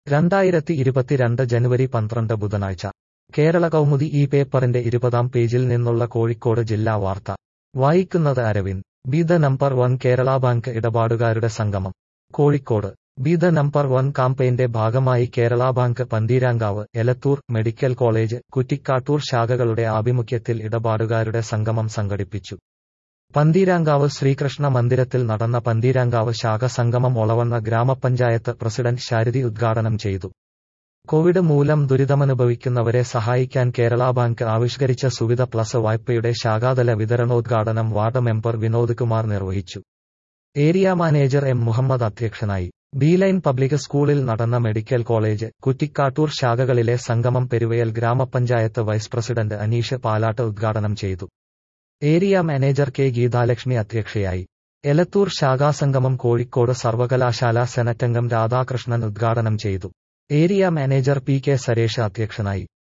രണ്ടായിരത്തി ഇരുപത്തിരണ്ട് ജനുവരി പന്ത്രണ്ട് ബുധനാഴ്ച കേരള കൗമുദി ഈ പേപ്പറിന്റെ ഇരുപതാം പേജിൽ നിന്നുള്ള കോഴിക്കോട് ജില്ലാ വാർത്ത വായിക്കുന്നത് Aravind B the number one Kerala bank ഇടപാടുകാരുടെ സംഗമം Kozhikode B the number one കാമ്പയിന്റെ ഭാഗമായി Kerala bank Pantheerankavu Elathur medical college Kuttikkattoor ശാഖകളുടെ ആഭിമുഖ്യത്തിൽ ഇടപാടുകാരുടെ സംഗമം സംഘടിപ്പിച്ചു പന്തീരാങ്കാവ് ശ്രീകൃഷ്ണ മന്ദിരത്തിൽ നടന്ന പന്തീരാങ്കാവ് ശാഖ സംഗമം ഒളവണ്ണ ഗ്രാമപഞ്ചായത്ത് പ്രസിഡന്റ് ശാരദി ഉദ്ഘാടനം ചെയ്തു കോവിഡ് മൂലം ദുരിതമനുഭവിക്കുന്നവരെ സഹായിക്കാൻ കേരള ബാങ്ക് ആവിഷ്കരിച്ച സുവിധ പ്ലസ് വായ്പയുടെ ശാഖാതല വിതരണോദ്ഘാടനം വാർഡ് മെമ്പർ വിനോദ് കുമാർ നിർവഹിച്ചു ഏരിയ മാനേജർ എം മുഹമ്മദ് അധ്യക്ഷനായി ബീലൈൻ പബ്ലിക് സ്കൂളിൽ നടന്ന മെഡിക്കൽ കോളേജ് കുറ്റിക്കാട്ടൂർ ശാഖകളിലെ സംഗമം പെരുവയൽ ഗ്രാമപഞ്ചായത്ത് വൈസ് പ്രസിഡന്റ് അനീഷ് പാലാട്ട് ഉദ്ഘാടനം ചെയ്തു ഏരിയ മാനേജർ കെ ഗീതാലക്ഷ്മി അധ്യക്ഷയായി എലത്തൂർ ശാഖാസംഗമം കോഴിക്കോട് സർവകലാശാല സെനറ്റംഗം രാധാകൃഷ്ണൻ ഉദ്ഘാടനം ചെയ്തു area manager P K Suresh അധ്യക്ഷനായി